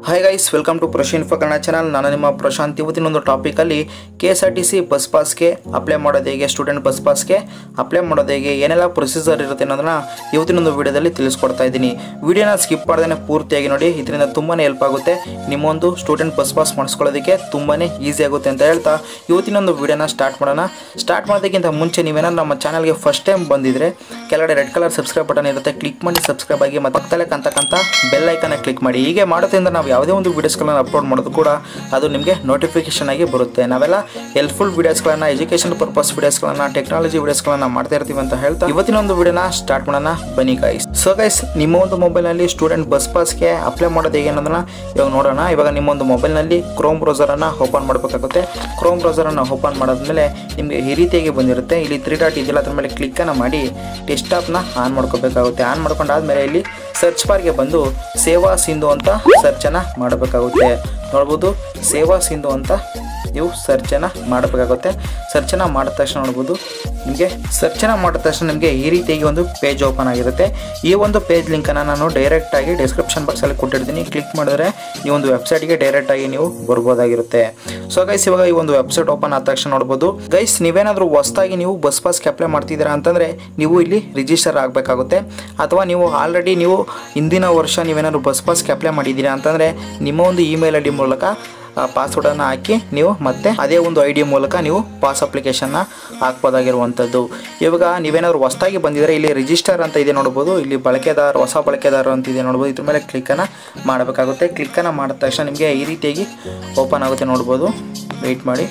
hi guys welcome to Prash info Kannada channel ನಾನು ನಿಮ್ಮ ಪ್ರಶಾಂತ್ ಇವತ್ತಿನ ಒಂದು ಟಾಪಿಕಲ್ಲಿ K S R T C bus ಪಾಸ್ಗೆ ಅಪ್ಲೈ ಮಾಡೋದು ಹೇಗೆ ಸ್ಟೂಡೆಂಟ್ ಬಸ್ ಪಾಸ್ಗೆ ಅಪ್ಲೈ ಮಾಡೋದು ಹೇಗೆ ಏನೆಲ್ಲ ಪ್ರೊಸೀಜರ್ ಇರುತ್ತೆ ಅನ್ನೋದನ್ನ ಇವತ್ತಿನ ಒಂದು ವಿಡಿಯೋದಲ್ಲಿ ತಿಳಿಸ್ಕೊಡ್ತಾ ಇದ್ದೀನಿ ವಿಡಿಯೋನ ಸ್ಕಿಪ್ ಮಾಡ್ದೇ ಪೂರ್ತಿಯಾಗಿ ನೋಡಿ ಇದರಿಂದ ತುಂಬಾ ಹೆಲ್ಪ್ ಆಗುತ್ತೆ ನಿಮ್ಮೊಂದು ಸ್ಟೂಡೆಂಟ್ ಬಸ್ ಪಾಸ್ ಮಾಡಿಸ್ಕೊಳ್ಳೋದಕ್ಕೆ ತುಂಬಾ ಈಸಿ ಆಗುತ್ತೆ ಅಂತ ಹೇಳ್ತಾ ಇವತ್ತಿನ ಒಂದು ವಿಡಿಯೋನ ಸ್ಟಾರ್ಟ್ ಮಾಡೋಣ ಸ್ಟಾರ್ಟ್ ಮಾಡೋದಕ್ಕಿಂತ ಮುಂಚೆ ನೀವೇನಾದ್ರು ನಮ್ಮ ಚಾನಲ್ಗೆ ಫಸ್ಟ್ ಟೈಮ್ ಬಂದಿದ್ರೆ ಕೆಳಗಡೆ ರೆಡ್ ಕಲರ್ ಸಬ್ಸ್ಕ್ರೈಬ್ ಬಟನ್ ಇರುತ್ತೆ ಕ್ಲಿಕ್ ಮಾಡಿ ಸಬ್ಸ್ಕ್ರೈಬ್ ಆಗಿ ಮತ್ತೆ ಪಕ್ಕದಲ್ಲೇ ಕಾಣ್ತಕ್ಕಂಥ ಬೆಲ್ ಐಕನ್ನ ಕ್ಲಿಕ್ ಮಾಡಿ ಹೀಗೆ ಮಾಡೋದ್ರಿಂದ ನಾವು ಯಾವುದೇ ಒಂದು ವೀಡಿಯೋಸ್ಗಳನ್ನ ಅಪ್ಲೋಡ್ ಮಾಡೋದು ಕೂಡ ಅದು ನಿಮಗೆ ನೋಟಿಫಿಕೇಶನ್ ಆಗಿ ಬರುತ್ತೆ ನಾವೆಲ್ಲ ಹೆಲ್ಪ್ಫುಲ್ ವೀಡಿಯೋಸ್ಗಳನ್ನ ಎಜುಕೇಷನ್ ಪರ್ಪಸ್ ವೀಡಿಯೋಸ್ಗಳನ್ನ ಟೆಕ್ನಾಲಜಿ ವೀಡಿಯೋಸ್ಗಳನ್ನ ಮಾಡ್ತಾ ಇರ್ತೀವಿ ಅಂತ ಹೇಳ್ತಾ ಇವತ್ತಿನ ಒಂದು ವಿಡಿಯೋನ ಸ್ಟಾರ್ಟ್ ಮಾಡೋಣ ಬನ್ನಿ ಗೈಸ್ ಸೊ ಗೈಸ್ ನಿಮ್ಮ ಒಂದು ಮೊಬೈಲ್ನಲ್ಲಿ ಸ್ಟೂಡೆಂಟ್ ಬಸ್ ಪಾಸ್ಗೆ ಅಪ್ಲೈ ಮಾಡೋದು ಹೇಗೆ ಅನ್ನೋದನ್ನ ಇವಾಗ ನೋಡೋಣ ಇವಾಗ ನಿಮ್ಮ ಒಂದು ಮೊಬೈಲ್ನಲ್ಲಿ ಕ್ರೋಮ್ ಬ್ರೌಸರನ್ನು ಓಪನ್ ಮಾಡಬೇಕಾಗುತ್ತೆ ಕ್ರೋಮ್ ಬ್ರೌಸರನ್ನು ಓಪನ್ ಮಾಡಾದ್ಮೇಲೆ ನಿಮಗೆ ಈ ರೀತಿಯಾಗಿ ಬಂದಿರುತ್ತೆ ಇಲ್ಲಿ ತ್ರೀ ಡಾಟ್ ಇದೆಯಲ್ಲ ಅದ್ರ ಮೇಲೆ ಕ್ಲಿಕ್ಕನ್ನು ಮಾಡಿ ಡೆಸ್ಕ್ಟಾಪ್ನ ಆನ್ ಮಾಡ್ಕೋಬೇಕಾಗುತ್ತೆ ಆನ್ ಮಾಡ್ಕೊಂಡಾದ್ಮೇಲೆ ಇಲ್ಲಿ ಸರ್ಚ್ ಬಾರ್ಗೆ ಬಂದು ಸೇವಾ ಸಿಂಧು ಅಂತ ಸರ್ಚನ್ನು ಮಾಡಬೇಕಾಗುತ್ತೆ ನೋಡ್ಬೋದು ಸೇವಾ ಸಿಂಧು ಅಂತ ನೀವು ಸರ್ಚನ್ನು ಮಾಡಬೇಕಾಗುತ್ತೆ ಸರ್ಚನ್ನು ಮಾಡಿದ ತಕ್ಷಣ ನೋಡ್ಬೋದು ನಿಮಗೆ ಸರ್ಚನ್ನು ಮಾಡಿದ ತಕ್ಷಣ ನಿಮಗೆ ಈ ರೀತಿಯಾಗಿ ಒಂದು ಪೇಜ್ ಓಪನ್ ಆಗಿರುತ್ತೆ ಈ ಒಂದು ಪೇಜ್ ಲಿಂಕನ್ನು ನಾನು ಡೈರೆಕ್ಟಾಗಿ ಡಿಸ್ಕ್ರಿಪ್ಷನ್ ಬಾಕ್ಸಲ್ಲಿ ಕೊಟ್ಟಿರ್ತೀನಿ ಕ್ಲಿಕ್ ಮಾಡಿದ್ರೆ ಈ ಒಂದು ವೆಬ್ಸೈಟ್ಗೆ ಡೈರೆಕ್ಟಾಗಿ ನೀವು ಬರ್ಬೋದಾಗಿರುತ್ತೆ ಸೊ ಗೈಸ್ ಇವಾಗ ಈ ಒಂದು ವೆಬ್ಸೈಟ್ ಓಪನ್ ಆದ ತಕ್ಷಣ ನೋಡ್ಬೋದು ಗೈಸ್ ನೀವೇನಾದರೂ ಹೊಸದಾಗಿ ನೀವು ಬಸ್ ಪಾಸ್ಗೆ ಅಪ್ಲೈ ಮಾಡ್ತಿದ್ದೀರಾ ಅಂತಂದರೆ ನೀವು ಇಲ್ಲಿ ರಿಜಿಸ್ಟರ್ ಆಗಬೇಕಾಗುತ್ತೆ ಅಥವಾ ನೀವು ಆಲ್ರೆಡಿ ನೀವು ಹಿಂದಿನ ವರ್ಷ ನೀವೇನಾದ್ರು ಬಸ್ ಪಾಸ್ಗೆ ಅಪ್ಲೈ ಮಾಡಿದ್ದೀರಾ ಅಂತಂದರೆ ನಿಮ್ಮ ಒಂದು ಇಮೇಲ್ ಐ ಡಿ ಮೂಲಕ ಪಾಸ್ವರ್ಡನ್ನು ಹಾಕಿ ನೀವು ಮತ್ತೆ ಅದೇ ಒಂದು ಐ ಡಿ ಮೂಲಕ ನೀವು ಪಾಸ್ ಅಪ್ಲಿಕೇಶನ್ನ ಹಾಕ್ಬೋದಾಗಿರುವಂಥದ್ದು ಇವಾಗ ನೀವೇನಾದ್ರು ಹೊಸದಾಗಿ ಬಂದಿದ್ರೆ ಇಲ್ಲಿ ರಿಜಿಸ್ಟರ್ ಅಂತ ಇದೆ ನೋಡ್ಬೋದು ಇಲ್ಲಿ ಬಳಕೆದಾರ ಹೊಸ ಬಳಕೆದಾರ ಅಂತ ಇದೆ ನೋಡ್ಬೋದು ಇದ್ರ ಮೇಲೆ ಕ್ಲಿಕ್ಕನ್ನು ಮಾಡಬೇಕಾಗುತ್ತೆ ಕ್ಲಿಕ್ಕನ್ನು ಮಾಡಿದ ತಕ್ಷಣ ನಿಮಗೆ ಈ ರೀತಿಯಾಗಿ ಓಪನ್ ಆಗುತ್ತೆ ನೋಡ್ಬೋದು ವೆಯ್ಟ್ ಮಾಡಿ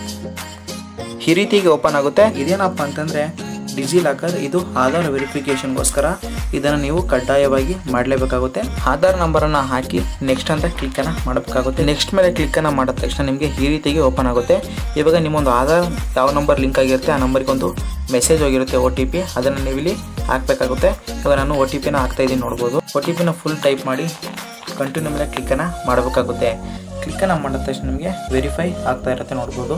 ಈ ರೀತಿಯಾಗಿ ಓಪನ್ ಆಗುತ್ತೆ ಇದೇನಪ್ಪ ಅಂತಂದರೆ ಡಿಜಿ ಲಾಕರ್ ಇದು ಆಧಾರ್ ವೆರಿಫಿಕೇಷನ್ಗೋಸ್ಕರ ಇದನ್ನು ನೀವು ಕಡ್ಡಾಯವಾಗಿ ಮಾಡಲೇಬೇಕಾಗುತ್ತೆ ಆಧಾರ್ ನಂಬರನ್ನು ಹಾಕಿ ನೆಕ್ಸ್ಟ್ ಅಂತ ಕ್ಲಿಕ್ಕನ್ನು ಮಾಡಬೇಕಾಗುತ್ತೆ ನೆಕ್ಸ್ಟ್ ಮೇಲೆ ಕ್ಲಿಕ್ಕನ್ನು ಮಾಡಿದ ತಕ್ಷಣ ನಿಮಗೆ ಈ ರೀತಿಯಾಗಿ ಓಪನ್ ಆಗುತ್ತೆ ಇವಾಗ ನಿಮ್ಮೊಂದು ಆಧಾರ್ ಯಾವ ನಂಬರ್ ಲಿಂಕ್ ಆಗಿರುತ್ತೆ ಆ ನಂಬರ್ಗೆ ಒಂದು ಮೆಸೇಜ್ ಹೋಗಿರುತ್ತೆ ಒ ಟಿ ಪಿ ಅದನ್ನು ನೀವು ಇಲ್ಲಿ ಹಾಕಬೇಕಾಗುತ್ತೆ ಇವಾಗ ನಾನು ಒ ಟಿ ಪಿನ ಹಾಕ್ತಾ ಇದ್ದೀನಿ ನೋಡ್ಬೋದು ಒ ಟಿ ಪಿನ ಫುಲ್ ಟೈಪ್ ಮಾಡಿ ಕಂಟಿನ್ಯೂ ಮೇಲೆ ಕ್ಲಿಕ್ಕನ್ನು ಮಾಡಬೇಕಾಗುತ್ತೆ ಕ್ಲಿಕ್ಕನ್ನು ಮಾಡಿದ ತಕ್ಷಣ ನಿಮಗೆ ವೆರಿಫೈ ಆಗ್ತಾ ಇರುತ್ತೆ ನೋಡ್ಬೋದು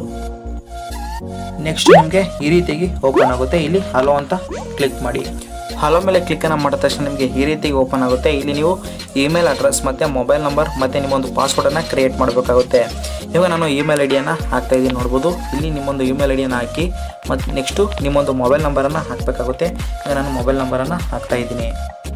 ನೆಕ್ಸ್ಟ್ ನಿಮಗೆ ಈ ರೀತಿಯಾಗಿ ಓಪನ್ ಆಗುತ್ತೆ ಇಲ್ಲಿ ಹಲೋ ಅಂತ ಕ್ಲಿಕ್ ಮಾಡಿ ಹಲೋ ಮೇಲೆ ಕ್ಲಿಕ್ಕನ್ನು ಮಾಡಿದ ತಕ್ಷಣ ನಿಮಗೆ ಈ ರೀತಿಯಾಗಿ ಓಪನ್ ಆಗುತ್ತೆ ಇಲ್ಲಿ ನೀವು ಇಮೇಲ್ ಅಡ್ರೆಸ್ ಮತ್ತು ಮೊಬೈಲ್ ನಂಬರ್ ಮತ್ತು ನಿಮ್ಮೊಂದು ಪಾಸ್ವರ್ಡನ್ನು ಕ್ರಿಯೇಟ್ ಮಾಡಬೇಕಾಗುತ್ತೆ ಇವಾಗ ನಾನು ಇಮೇಲ್ ಐ ಡಿಯನ್ನು ಹಾಕ್ತಾ ಇದ್ದೀನಿ ನೋಡ್ಬೋದು ಇಲ್ಲಿ ನಿಮ್ಮೊಂದು ಇಮೇಲ್ ಐ ಡಿಯನ್ನು ಹಾಕಿ ಮತ್ತು ನೆಕ್ಸ್ಟು ನಿಮ್ಮೊಂದು ಮೊಬೈಲ್ ನಂಬರನ್ನು ಹಾಕಬೇಕಾಗುತ್ತೆ ಇವಾಗ ನಾನು ಮೊಬೈಲ್ ನಂಬರನ್ನು ಹಾಕ್ತಾ ಇದ್ದೀನಿ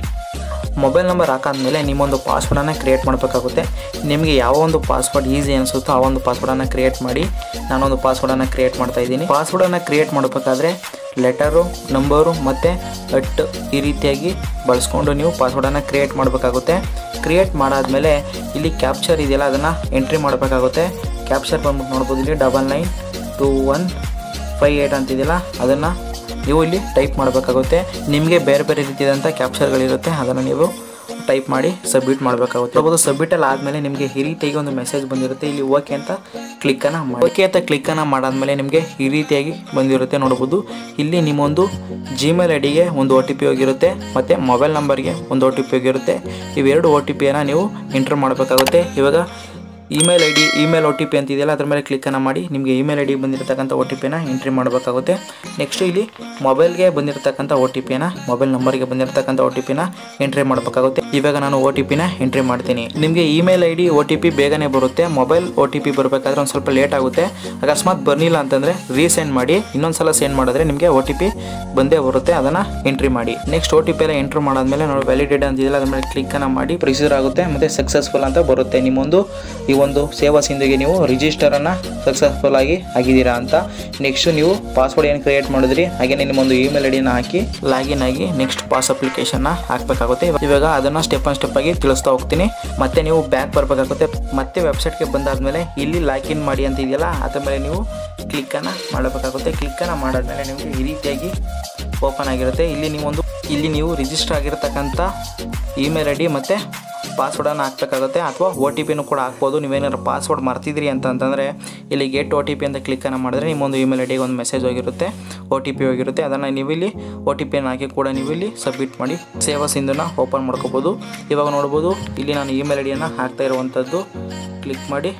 ಮೊಬೈಲ್ ನಂಬರ್ ಹಾಕಾದ್ಮೇಲೆ ನಿಮ್ಮೊಂದು ಪಾಸ್ವರ್ಡನ್ನು ಕ್ರಿಯೇಟ್ ಮಾಡಬೇಕಾಗುತ್ತೆ ನಿಮಗೆ ಯಾವ ಒಂದು ಪಾಸ್ವರ್ಡ್ ಈಸಿ ಅನಿಸುತ್ತೋ ಆ ಒಂದು ಪಾಸ್ವರ್ಡನ್ನು ಕ್ರಿಯೇಟ್ ಮಾಡಿ ನಾನೊಂದು ಪಾಸ್ವರ್ಡನ್ನು ಕ್ರಿಯೇಟ್ ಮಾಡ್ತಾ ಇದ್ದೀನಿ ಪಾಸ್ವರ್ಡನ್ನು ಕ್ರಿಯೇಟ್ ಮಾಡಬೇಕಾದ್ರೆ ಲೆಟರು ನಂಬರು ಮತ್ತು ಅಟ್ ಈ ರೀತಿಯಾಗಿ ಬಳಸ್ಕೊಂಡು ನೀವು ಪಾಸ್ವರ್ಡನ್ನು ಕ್ರಿಯೇಟ್ ಮಾಡಬೇಕಾಗುತ್ತೆ ಕ್ರಿಯೇಟ್ ಮಾಡಾದ್ಮೇಲೆ ಇಲ್ಲಿ ಕ್ಯಾಪ್ಚರ್ ಇದೆಯಲ್ಲ ಅದನ್ನು ಎಂಟ್ರಿ ಮಾಡಬೇಕಾಗುತ್ತೆ ಕ್ಯಾಪ್ಚರ್ ಬಂದ್ಬಿಟ್ಟು ನೋಡ್ಬೋದು ಇಲ್ಲಿ double nine two one five eight ಅಂತಿದೆಯಲ್ಲ ಅದನ್ನು ನೀವು ಇಲ್ಲಿ ಟೈಪ್ ಮಾಡಬೇಕಾಗುತ್ತೆ ನಿಮಗೆ ಬೇರೆ ಬೇರೆ ರೀತಿಯಾದಂಥ ಕ್ಯಾಪ್ಚರ್ಗಳಿರುತ್ತೆ ಅದನ್ನು ನೀವು ಟೈಪ್ ಮಾಡಿ ಸಬ್ಮಿಟ್ ಮಾಡಬೇಕಾಗುತ್ತೆ ನೋಡ್ಬೋದು ಸಬ್ಮಿಟಲ್ಲಿ ಆದಮೇಲೆ ನಿಮಗೆ ಈ ರೀತಿಯಾಗಿ ಒಂದು ಮೆಸೇಜ್ ಬಂದಿರುತ್ತೆ ಇಲ್ಲಿ ಓಕೆ ಅಂತ ಕ್ಲಿಕ್ಕನ್ನು ಮಾಡಿ ಓಕೆ ಅಂತ ಕ್ಲಿಕ್ಕನ್ನು ಮಾಡಾದ್ಮೇಲೆ ನಿಮಗೆ ಈ ರೀತಿಯಾಗಿ ಬಂದಿರುತ್ತೆ ನೋಡ್ಬೋದು ಇಲ್ಲಿ ನಿಮ್ಮೊಂದು ಜಿಮೇಲ್ ಐ ಡಿಗೆ ಒಂದು ಒ ಟಿ ಪಿ ಹೋಗಿರುತ್ತೆ ಮತ್ತು ಮೊಬೈಲ್ ನಂಬರ್ಗೆ ಒಂದು ಒ ಟಿ ಪಿ ಹೋಗಿರುತ್ತೆ ಇವೆರಡು ಒ ಟಿ ಪಿಯನ್ನು ನೀವು ಎಂಟ್ರ್ ಮಾಡಬೇಕಾಗುತ್ತೆ ಇವಾಗ email I D email O T P ಅಂತಿದೆಯಲ್ಲ ಅದ್ರ ಮೇಲೆ ಕ್ಲಿಕ್ಕನ್ನು ಮಾಡಿ ನಿಮಗೆ ಇಮೇಲ್ ಐ ಡಿ ಬಂದಿರತಕ್ಕಂಥ ಒ ಟಿ ಪಿನ ಎಂಟ್ರಿ ಮಾಡಬೇಕಾಗುತ್ತೆ ನೆಕ್ಸ್ಟ್ ಇಲ್ಲಿ ಮೊಬೈಲ್ಗೆ ಬಂದಿರತಕ್ಕಂಥ ಒ ಟಿ ಪಿನ ಮೊಬೈಲ್ ನಂಬರ್ಗೆ ಬಂದಿರತಕ್ಕಂಥ ಒ ಟಿ ಪಿನ ಎಂಟ್ರಿ ಮಾಡಬೇಕಾಗುತ್ತೆ ಇವಾಗ ನಾನು ಒ ಟಿ ಪಿನ ಎಂಟ್ರಿ ಮಾಡ್ತೀನಿ ನಿಮಗೆ email I D O T P ಬೇಗನೆ ಬರುತ್ತೆ ಮೊಬೈಲ್ ಒ ಟಿ ಪಿ ಬರಬೇಕಾದ್ರೆ ಒಂದು ಸ್ವಲ್ಪ ಲೇಟ್ ಆಗುತ್ತೆ ಅಕಸ್ಮಾತ್ ಬರಲಿಲ್ಲ ಅಂತಂದರೆ ರೀಸೆಂಡ್ ಮಾಡಿ ಇನ್ನೊಂದು ಸಲ ಸೆಂಡ್ ಮಾಡಿದ್ರೆ ನಿಮಗೆ ಒ ಟಿ ಪಿ ಬಂದೇ ಬರುತ್ತೆ ಅದನ್ನು ಎಂಟ್ರಿ ಮಾಡಿ ನೆಕ್ಸ್ಟ್ ಒ ಟಿ ಪಿ ಎಲ್ಲ ಎಂಟ್ರಿ ಮಾಡಾದ್ಮೇಲೆ ನಾವು ವ್ಯಾಲಿಡೇಟ್ ಅಂತಿದೆಯಲ್ಲ ಅದ್ರ ಮೇಲೆ ಕ್ಲಿಕ್ಕನ್ನು ಮಾಡಿ ಪ್ರೊಸೀಜರ್ ಆಗುತ್ತೆ ಮತ್ತು ಸಕ್ಸಸ್ಫುಲ್ ಅಂತ ಬರುತ್ತೆ ನಿಮ್ಮೊಂದು ಈ ಒಂದು ಸೇವಾ ಸಿಂಧುಗೆ ನೀವು ರಿಜಿಸ್ಟರನ್ನು ಸಕ್ಸಸ್ಫುಲ್ ಆಗಿ ಆಗಿದ್ದೀರಾ ಅಂತ ನೆಕ್ಸ್ಟ್ ನೀವು ಪಾಸ್ವರ್ಡ್ ಏನು ಕ್ರಿಯೇಟ್ ಮಾಡಿದ್ರಿ ಹಾಗೆಯೇ ನಿಮ್ಮೊಂದು ಇಮೇಲ್ ಐ ಡಿನ ಹಾಕಿ ಲಾಗಿನ್ ಆಗಿ ನೆಕ್ಸ್ಟ್ ಪಾಸ್ ಅಪ್ಲಿಕೇಶನ್ನ ಹಾಕಬೇಕಾಗುತ್ತೆ ಇವಾಗ ಅದನ್ನು ಸ್ಟೆಪ್ ಆನ್ ಸ್ಟೆಪ್ ಆಗಿ ತಿಳಿಸ್ತಾ ಹೋಗ್ತೀನಿ ಮತ್ತೆ ನೀವು ಬ್ಯಾಕ್ ಬರಬೇಕಾಗುತ್ತೆ ಮತ್ತೆ ವೆಬ್ಸೈಟ್ಗೆ ಬಂದಾದ್ಮೇಲೆ ಇಲ್ಲಿ ಲಾಗಿನ್ ಮಾಡಿ ಅಂತ ಇದೆಯಲ್ಲ ಅದ್ರ ಮೇಲೆ ನೀವು ಕ್ಲಿಕ್ಕನ್ನು ಮಾಡಬೇಕಾಗುತ್ತೆ ಕ್ಲಿಕ್ಕನ್ನು ಮಾಡಾದ್ಮೇಲೆ ನಿಮಗೆ ಈ ರೀತಿಯಾಗಿ ಓಪನ್ ಆಗಿರುತ್ತೆ ಇಲ್ಲಿ ನೀವೊಂದು ಇಲ್ಲಿ ನೀವು ರಿಜಿಸ್ಟರ್ ಆಗಿರತಕ್ಕಂಥ ಇಮೇಲ್ ಐ ಡಿ ಮತ್ತು ಪಾಸ್ವರ್ಡನ್ನು ಹಾಕಬೇಕಾಗುತ್ತೆ ಅಥವಾ ಒ ಟಿ ಪಿನೂ ಕೂಡ ಹಾಕ್ಬೋದು ನೀವೇನಾದ್ರು ಪಾಸ್ವರ್ಡ್ ಮರ್ತಿದ್ರಿ ಅಂತ ಅಂತಂದರೆ ಇಲ್ಲಿ ಗೆಟ್ ಒ ಟಿ ಪಿ ಅಂತ ಕ್ಲಿಕ್ಕನ್ನು ಮಾಡಿದ್ರೆ ನಿಮ್ಮೊಂದು ಇಮೇಲ್ ಐ ಡಿಗೆ ಒಂದು ಮೆಸೇಜ್ ಹೋಗಿರುತ್ತೆ ಒ ಟಿ ಪಿ ಹೋಗಿರುತ್ತೆ ಅದನ್ನು ನೀವು ಇಲ್ಲಿ ಒ ಟಿ ಪಿಯನ್ನು ಹಾಕಿ ಕೂಡ ನೀವು ಇಲ್ಲಿ ಸಬ್ಮಿಟ್ ಮಾಡಿ ಸೇವಾ ಸಿಂಧುನ ಓಪನ್ ಮಾಡ್ಕೋಬೋದು ಇವಾಗ ನೋಡ್ಬೋದು ಇಲ್ಲಿ ನಾನು ಇಮೇಲ್ ಐ ಡಿಯನ್ನು ಹಾಕ್ತಾ ಇರುವಂಥದ್ದು ಕ್ಲಿಕ್ ಮಾಡಿ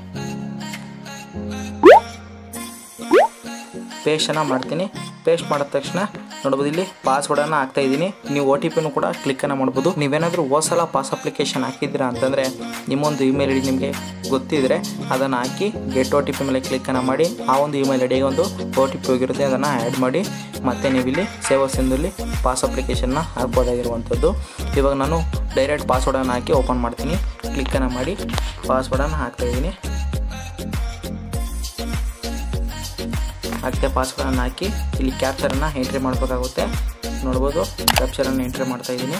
ಪೇಸ್ಟನ್ನು ಮಾಡ್ತೀನಿ ಪೇಸ್ಟ್ ಮಾಡಿದ ತಕ್ಷಣ ನೋಡ್ಬೋದು ಇಲ್ಲಿ ಪಾಸ್ವರ್ಡನ್ನು ಹಾಕ್ತಾ ಇದ್ದೀನಿ ನೀವು ಒ ಟಿ ಪಿನೂ ಕೂಡ ಕ್ಲಿಕ್ಕನ್ನು ಮಾಡ್ಬೋದು ನೀವೇನಾದರೂ ಹೋಸಲ ಪಾಸ್ ಅಪ್ಲಿಕೇಶನ್ ಹಾಕಿದ್ದೀರಾ ಅಂತಂದರೆ ನಿಮ್ಮೊಂದು ಇಮೇಲ್ ಐ ಡಿ ನಿಮಗೆ ಗೊತ್ತಿದ್ರೆ ಅದನ್ನು ಹಾಕಿ ಗೆಟ್ ಒ ಟಿ ಪಿ ಮೇಲೆ ಕ್ಲಿಕ್ಕನ್ನು ಮಾಡಿ ಆ ಒಂದು ಇಮೇಲ್ ಐ ಡಿಗೆ ಒಂದು ಒ ಟಿ ಪಿ ಹೋಗಿರುತ್ತೆ ಅದನ್ನು ಆ್ಯಡ್ ಮಾಡಿ ಮತ್ತು ನೀವಿಲ್ಲಿ ಸೇವಾ ಸಿಂಧುಲಿ ಪಾಸ್ ಅಪ್ಲಿಕೇಶನ್ನ ಹಾಕ್ಬೋದಾಗಿರುವಂಥದ್ದು ಇವಾಗ ನಾನು ಡೈರೆಕ್ಟ್ ಪಾಸ್ವರ್ಡನ್ನು ಹಾಕಿ ಓಪನ್ ಮಾಡ್ತೀನಿ ಕ್ಲಿಕ್ಕನ್ನು ಮಾಡಿ ಪಾಸ್ವರ್ಡನ್ನು ಹಾಕ್ತಾಯಿದ್ದೀನಿ ಹಾಕ್ತೆ ಪಾಸ್ವರ್ಡನ್ನು ಹಾಕಿ ಇಲ್ಲಿ ಕ್ಯಾಪ್ಚರನ್ನು ಎಂಟ್ರಿ ಮಾಡಬೇಕಾಗುತ್ತೆ ನೋಡ್ಬೋದು ಕ್ಯಾಪ್ಚರನ್ನು ಎಂಟ್ರಿ ಮಾಡ್ತಾ ಇದ್ದೀನಿ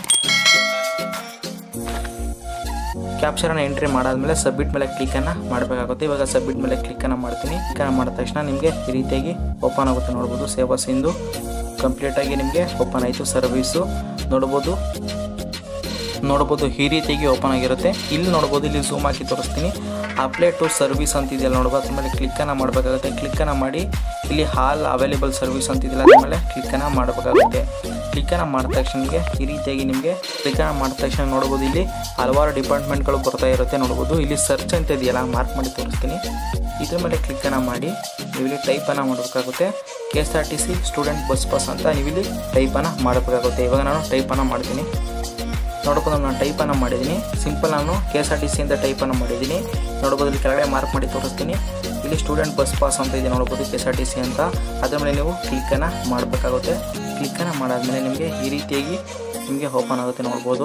ಕ್ಯಾಪ್ಚರನ್ನು ಎಂಟ್ರಿ ಮಾಡಾದ್ಮೇಲೆ ಸಬ್ಮಿಟ್ ಮೇಲೆ ಕ್ಲಿಕ್ಕನ್ನು ಮಾಡಬೇಕಾಗುತ್ತೆ ಇವಾಗ ಸಬ್ಮಿಟ್ ಮೇಲೆ ಕ್ಲಿಕ್ಕನ್ನು ಮಾಡ್ತೀನಿ ಕ್ಲಿಕ್ಕನ್ನು ಮಾಡಿದ ತಕ್ಷಣ ನಿಮಗೆ ಈ ರೀತಿಯಾಗಿ ಓಪನ್ ಆಗುತ್ತೆ ನೋಡ್ಬೋದು ಸೇವಾ ಸಿಂಧು ಕಂಪ್ಲೀಟಾಗಿ ನಿಮಗೆ ಓಪನ್ ಆಯಿತು ಸರ್ವೀಸು ನೋಡ್ಬೋದು ನೋಡ್ಬೋದು ಈ ರೀತಿಯಾಗಿ ಓಪನ್ ಆಗಿರುತ್ತೆ ಇಲ್ಲಿ ನೋಡ್ಬೋದು ಇಲ್ಲಿ ಝೂಮ್ ಹಾಕಿ ತೋರಿಸ್ತೀನಿ ಅಪ್ಲೈ ಟು ಸರ್ವಿಸ್ ಅಂತಿದೆಯಲ್ಲ ನೋಡ್ಬೋದು ಅದ್ರ ಮೇಲೆ ಕ್ಲಿಕ್ಕನ್ನು ಮಾಡಬೇಕಾಗುತ್ತೆ ಕ್ಲಿಕ್ಕನ್ನು ಮಾಡಿ ಇಲ್ಲಿ ಹಾಲ್ ಅವೈಲೇಬಲ್ ಸರ್ವಿಸ್ ಅಂತಿದೆಯಲ್ಲ ಅದ್ರ ಮೇಲೆ ಕ್ಲಿಕ್ಕನ್ನು ಮಾಡಬೇಕಾಗುತ್ತೆ ಕ್ಲಿಕ್ಕನ್ನು ಮಾಡಿದ ತಕ್ಷಣ ನಿಮಗೆ ಈ ರೀತಿಯಾಗಿ ನಿಮಗೆ ಕ್ಲಿಕ್ಕನ್ನು ಮಾಡಿದ ತಕ್ಷಣ ನೋಡ್ಬೋದು ಇಲ್ಲಿ ಹಲವಾರು ಡಿಪಾರ್ಟ್ಮೆಂಟ್ಗಳು ಬರ್ತಾ ಇರುತ್ತೆ ನೋಡ್ಬೋದು ಇಲ್ಲಿ ಸರ್ಚ್ ಅಂತ ಇದೆಯಲ್ಲ ಮಾರ್ಕ್ ಮಾಡಿ ತೋರಿಸ್ತೀನಿ ಇದ್ರ ಮೇಲೆ ಕ್ಲಿಕ್ಕನ್ನು ಮಾಡಿ ನೀವು ಇಲ್ಲಿ ಟೈಪನ್ನು ಮಾಡಬೇಕಾಗುತ್ತೆ K S R T C student bus pass ಅಂತ ನೀವಿಲ್ಲಿ ಟೈಪನ್ನು ಮಾಡಬೇಕಾಗುತ್ತೆ ಇವಾಗ ನಾನು ಟೈಪನ್ನು ಮಾಡ್ತೀನಿ ನೋಡ್ಬೋದು ನಾನು ಟೈಪನ್ನು ಮಾಡಿದ್ದೀನಿ ಸಿಂಪಲ್ ನಾನು K S R T C ಅಂತ ಟೈಪನ್ನು ಮಾಡಿದ್ದೀನಿ ನೋಡ್ಬೋದು ಇಲ್ಲಿ ಕೆಳಗಡೆ ಮಾರ್ಕ್ ಮಾಡಿ ತೋರಿಸ್ತೀನಿ ಇಲ್ಲಿ ಸ್ಟೂಡೆಂಟ್ ಬಸ್ ಪಾಸ್ ಅಂತ ಇದೆ ನೋಡ್ಬೋದು K S R T C ಅಂತ ಅದ್ರ ಮೇಲೆ ನೀವು ಕ್ಲಿಕ್ಕನ್ನು ಮಾಡಬೇಕಾಗುತ್ತೆ ಕ್ಲಿಕ್ಕನ್ನು ಮಾಡಾದ್ಮೇಲೆ ನಿಮಗೆ ಈ ರೀತಿಯಾಗಿ ನಿಮಗೆ ಓಪನ್ ಆಗುತ್ತೆ ನೋಡ್ಬೋದು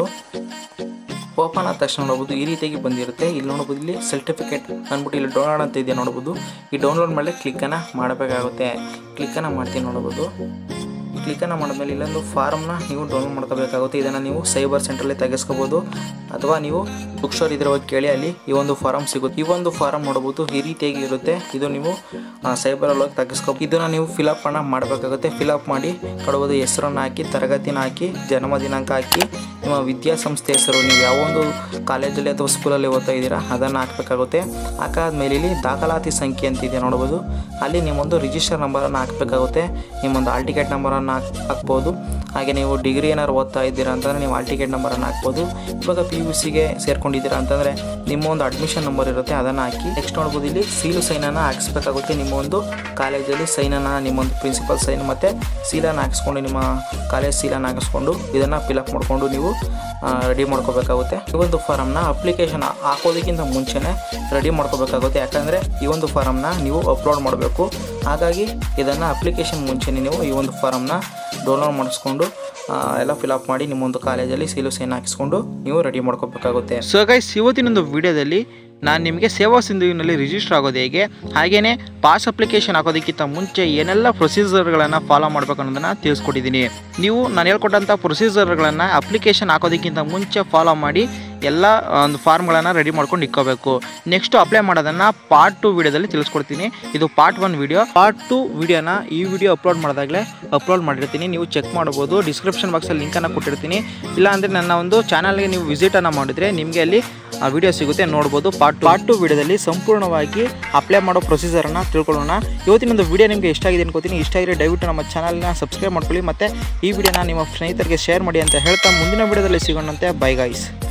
ಓಪನ್ ಆದ ತಕ್ಷಣ ನೋಡ್ಬೋದು ಈ ರೀತಿಯಾಗಿ ಬಂದಿರುತ್ತೆ ಇಲ್ಲಿ ನೋಡ್ಬೋದು ಇಲ್ಲಿ ಸರ್ಟಿಫಿಕೇಟ್ ಅಂದ್ಬಿಟ್ಟು ಇಲ್ಲಿ ಡೌನ್ಲೋಡ್ ಅಂತ ಇದೆ ನೋಡ್ಬೋದು ಈ ಡೌನ್ಲೋಡ್ ಮೇಲೆ ಕ್ಲಿಕ್ಕನ್ನು ಮಾಡಬೇಕಾಗುತ್ತೆ ಕ್ಲಿಕ್ಕನ್ನು ಮಾಡ್ತೀನಿ ನೋಡ್ಬೋದು ಕ್ಲಿಕ್ಕನ್ನು ಮಾಡಿದ್ಮೇಲೆ ಇಲ್ಲೊಂದು ಫಾರ್ಮ್ನ ನೀವು ಡೌನ್ಲೋಡ್ ಮಾಡ್ಕೋಬೇಕಾಗುತ್ತೆ ಇದನ್ನು ನೀವು ಸೈಬರ್ ಸೆಂಟ್ರಲ್ಲಿ ತೆಗೆಸ್ಕೋಬೋದು ಅಥವಾ ನೀವು ಬುಕ್ ಸ್ಟೋರ್ ಇದ್ರೆ ಹೋಗಿ ಕೇಳಿ ಅಲ್ಲಿ ಈ ಒಂದು ಫಾರಮ್ ಸಿಗುತ್ತೆ ಈ ಒಂದು ಫಾರಮ್ ನೋಡ್ಬೋದು ಈ ರೀತಿಯಾಗಿ ಇರುತ್ತೆ ಇದು ನೀವು ಸೈಬರಲ್ಲಿ ಹೋಗಿ ತೆಗೆಸ್ಕೋ ಇದನ್ನು ನೀವು ಫಿಲಪ್ ಅನ್ನ ಮಾಡಬೇಕಾಗುತ್ತೆ ಫಿಲಪ್ ಮಾಡಿ ಕೊಡ್ಬೋದು ಹೆಸರನ್ನು ಹಾಕಿ ತರಗತಿನ ಹಾಕಿ ಜನ್ಮ ದಿನಾಂಕ ಹಾಕಿ ನಿಮ್ಮ ವಿದ್ಯಾಸಂಸ್ಥೆ ಹೆಸರು ನೀವು ಯಾವ ಒಂದು ಕಾಲೇಜಲ್ಲಿ ಅಥವಾ ಸ್ಕೂಲಲ್ಲಿ ಓದ್ತಾ ಇದ್ದೀರಾ ಅದನ್ನು ಹಾಕಬೇಕಾಗುತ್ತೆ ಹಾಕಾದ್ಮೇಲೆ ಇಲ್ಲಿ ದಾಖಲಾತಿ ಸಂಖ್ಯೆ ಅಂತಿದೆ ನೋಡ್ಬೋದು ಅಲ್ಲಿ ನಿಮ್ಮೊಂದು ರಿಜಿಸ್ಟರ್ ನಂಬರನ್ನು ಹಾಕಬೇಕಾಗುತ್ತೆ ನಿಮ್ಮೊಂದು ಆಲ್ ಟಿಕೆಟ್ ನಂಬರನ್ನು ಹಾಕ್ ಹಾಕ್ಬೋದು ಹಾಗೆ ನೀವು ಡಿಗ್ರಿ ಏನಾದ್ರು ಓದ್ತಾ ಇದ್ದೀರಾ ಅಂತಂದರೆ ನೀವು ಆಲ್ ಟಿಕೆಟ್ ನಂಬರನ್ನು ಹಾಕ್ಬೋದು ಇವಾಗ ಪಿ ಯು ಸಿಗೆ ಸೇರ್ಕೊಂಡಿದ್ದೀರಾ ಅಂತಂದರೆ ನಿಮ್ಮ ಒಂದು ಅಡ್ಮಿಷನ್ ನಂಬರ್ ಇರುತ್ತೆ ಅದನ್ನು ಹಾಕಿ ನೆಕ್ಸ್ಟ್ ನೋಡ್ಬೋದು ಇಲ್ಲಿ ಸೀಲು ಸೈನನ್ನು ಹಾಕಿಸ್ಬೇಕಾಗುತ್ತೆ ನಿಮ್ಮ ಒಂದು ಕಾಲೇಜಲ್ಲಿ ಸೈನನ್ನು ನಿಮ್ಮೊಂದು ಪ್ರಿನ್ಸಿಪಲ್ ಸೈನ್ ಮತ್ತು ಸೀಲನ್ನು ಹಾಕಿಸ್ಕೊಂಡು ನಿಮ್ಮ ಕಾಲೇಜ್ ಸೀಲನ್ನು ಹಾಕಿಸ್ಕೊಂಡು ಇದನ್ನು ಫಿಲಪ್ ಮಾಡಿಕೊಂಡು ನೀವು ರೆಡಿ ಮಾಡ್ಕೋಬೇಕಾಗುತ್ತೆ ಈ ಒಂದು ಫಾರಮ್ನ ಅಪ್ಲಿಕೇಶನ್ ಹಾಕೋದಕ್ಕಿಂತ ಮುಂಚೆನೇ ರೆಡಿ ಮಾಡ್ಕೋಬೇಕಾಗುತ್ತೆ ಯಾಕಂದರೆ ಈ ಒಂದು ಫಾರಮ್ನ ನೀವು ಅಪ್ಲೋಡ್ ಮಾಡಬೇಕು ಹಾಗಾಗಿ ಇದನ್ನು ಅಪ್ಲಿಕೇಶನ್ ಮುಂಚೆನೇ ನೀವು ಈ ಒಂದು ಫಾರಮ್ನ ಡೌನ್ಲೋಡ್ ಮಾಡಿಸ್ಕೊಂಡು ಆ, ಎಲ್ಲ ಫಿಲಪ್ ಮಾಡಿ ನಿಮ್ಮೊಂದು ಕಾಲೇಜಲ್ಲಿ ಸೀಲು ಸೈನ್ ಹಾಕಿಸ್ಕೊಂಡು ನೀವು ರೆಡಿ ಮಾಡ್ಕೋಬೇಕಾಗುತ್ತೆ ಸೊ ಗೈಸ್ ಇವತ್ತಿನೊಂದು ವಿಡಿಯೋದಲ್ಲಿ ನಾನು ನಿಮಗೆ ಸೇವಾ ಸಿಂಧುವಿನಲ್ಲಿ ರಿಜಿಸ್ಟರ್ ಆಗೋದು ಹೇಗೆ ಹಾಗೆಯೇ ಪಾಸ್ ಅಪ್ಲಿಕೇಶನ್ ಹಾಕೋದಕ್ಕಿಂತ ಮುಂಚೆ ಏನೆಲ್ಲ ಪ್ರೊಸೀಜರ್ಗಳನ್ನು ಫಾಲೋ ಮಾಡಬೇಕು ಅನ್ನೋದನ್ನು ತಿಳಿಸ್ಕೊಟ್ಟಿದ್ದೀನಿ ನೀವು ನಾನು ಹೇಳ್ಕೊಟ್ಟಂಥ ಪ್ರೊಸೀಜರ್ಗಳನ್ನು ಅಪ್ಲಿಕೇಶನ್ ಹಾಕೋದಕ್ಕಿಂತ ಮುಂಚೆ ಫಾಲೋ ಮಾಡಿ ಎಲ್ಲ ಒಂದು ಫಾರ್ಮ್ಗಳನ್ನು ರೆಡಿ ಮಾಡ್ಕೊಂಡು ಇಕ್ಕೋಬೇಕು ನೆಕ್ಸ್ಟ್ ಅಪ್ಲೈ ಮಾಡೋದನ್ನು ಪಾರ್ಟ್ ಟು ವಿಡಿಯೋದಲ್ಲಿ ತಿಳಿಸ್ಕೊಡ್ತೀನಿ ಇದು part one video part two ವಿಡಿಯೋನ ಈ ವಿಡಿಯೋ ಅಪ್ಲೋಡ್ ಮಾಡಿದಾಗಲೇ ಅಪ್ಲೋಡ್ ಮಾಡಿರ್ತೀನಿ ನೀವು ಚೆಕ್ ಮಾಡ್ಬೋದು ಡಿಸ್ಕ್ರಿಪ್ಷನ್ ಬಾಕ್ಸಲ್ಲಿ ಲಿಂಕನ್ನು ಕೊಟ್ಟಿರ್ತೀನಿ ಇಲ್ಲಾಂದರೆ ನನ್ನ ಒಂದು ಚಾನಲ್ಗೆ ನೀವು ವಿಸಿಟನ್ನು ಮಾಡಿದ್ರೆ ನಿಮಗೆ ಅಲ್ಲಿ ಆ ವಿಡಿಯೋ ಸಿಗುತ್ತೆ ನೋಡ್ಬೋದು ಪಾರ್ಟ್ ಪಾರ್ಟ್ ಟು ವಿಡಿಯೋದಲ್ಲಿ ಸಂಪೂರ್ಣವಾಗಿ ಅಪ್ಲೈ ಮಾಡೋ ಪ್ರೊಸೀಜರನ್ನು ತಿಳ್ಕೊಳ್ಳೋಣ ಇವತ್ತಿನೊಂದು ವಿಡಿಯೋ ನಿಮಗೆ ಇಷ್ಟ ಆಗಿದೆ ಅನ್ಕೋತೀನಿ ಇಷ್ಟ ಆಗಿದ್ರೆ ದಯವಿಟ್ಟು ನಮ್ಮ ಚಾನಲ್ನ ಸಬ್ಸ್ಕ್ರೈಬ್ ಮಾಡ್ಕೊಳ್ಳಿ ಮತ್ತು ಈ ವಿಡಿಯೋನ ನಿಮ್ಮ ಸ್ನೇಹಿತರಿಗೆ ಶೇರ್ ಮಾಡಿ ಅಂತ ಹೇಳ್ತಾ ಮುಂದಿನ ವಿಡಿಯೋದಲ್ಲಿ ಸಿಗೋಣಂತೆ ಬೈ ಗೈಸ್